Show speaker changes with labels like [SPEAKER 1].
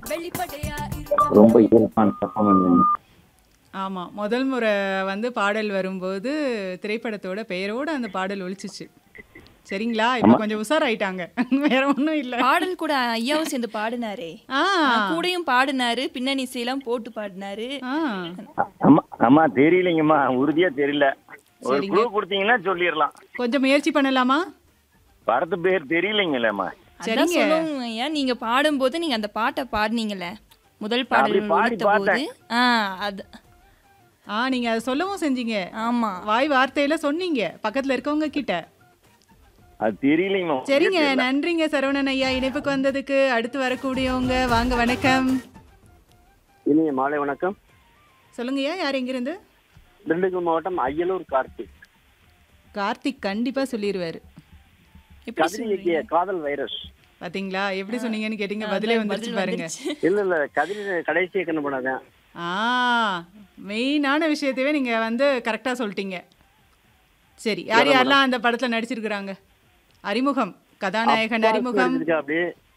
[SPEAKER 1] ரொம்ப இயல்பான பர்ஃபார்மன்ஸ்
[SPEAKER 2] ஆமா முதல் முறை வந்து பாடல் வரும்போது திரைப்படத்தோட பெயரோட அந்த பாடல் ஒலிச்சிச்சு சரிங்களா இப்போ கொஞ்சம் உஷாராயிட்டாங்க வேற ஒண்ணும் இல்ல
[SPEAKER 3] பாடல் கூட ஐயாவும் சேர்ந்து பாடினாரே
[SPEAKER 2] ஆ
[SPEAKER 3] கூடயும் பாடினாரு பின்னணி இசையெல்லாம் போட்டு பாடினாரு
[SPEAKER 2] ஆ
[SPEAKER 1] அம்மா அம்மா தெரியலைங்கம்மா உறுதியா தெரியல ஒரு
[SPEAKER 2] சரிங்க.
[SPEAKER 1] க்ளூ கொடுத்தீங்கன்னா சொல்லிடலாம்
[SPEAKER 2] கொஞ்சம் முயற்சி பண்ணலாமா
[SPEAKER 1] படத்து பேர் தெரியலைங்களேம்மா
[SPEAKER 3] அதான் சொல்லுவோம் ஐயா நீங்க பாடும்போது நீங்க அந்த பாட்டை பாடுனீங்கல்ல முதல்
[SPEAKER 1] அப்படி
[SPEAKER 3] பாடல்
[SPEAKER 1] பாடி
[SPEAKER 3] ஒலித்த போது ஆ அது
[SPEAKER 2] ஆ நீங்க அதை சொல்லவும் செஞ்சீங்க
[SPEAKER 3] ஆமா
[SPEAKER 2] வாய் வார்த்தையில சொன்னீங்க பக்கத்துல இருக்கவங்க கிட்ட
[SPEAKER 1] அது தெரியலைங்கம்மா
[SPEAKER 2] சரிங்க நன்றிங்க சரவணன் ஐயா இணைப்புக்கு வந்ததுக்கு அடுத்து வரக்கூடியவங்க வாங்க வணக்கம்
[SPEAKER 4] இனிய மாலை வணக்கம்
[SPEAKER 2] சொல்லுங்கய்யா யார் எங்கிருந்து
[SPEAKER 4] திண்டுக்கல் மாவட்டம் அய்யலூர் கார்த்திக்
[SPEAKER 2] கார்த்திக் கண்டிப்பா சொல்லிடுவாரு
[SPEAKER 3] எப்படி
[SPEAKER 4] கதிரி இயக்கிய காதல் வைரஸ்
[SPEAKER 2] பாத்தீங்களா எப்படி சொன்னீங்கன்னு கேட்டீங்க பதிலே வந்துருச்சு பாருங்க
[SPEAKER 4] இல்ல இல்ல கதிரி கடைசி இயக்கணும் பண்ணாதான்
[SPEAKER 2] ஆ மெயினான விஷயத்தையே நீங்க வந்து கரெக்டா சொல்லிட்டீங்க சரி யார் யாரெல்லாம் அந்த படத்துல நடிச்சிருக்கிறாங்க அறிமுகம் கதாநாயகன் அறிமுகம்
[SPEAKER 4] அப்படியே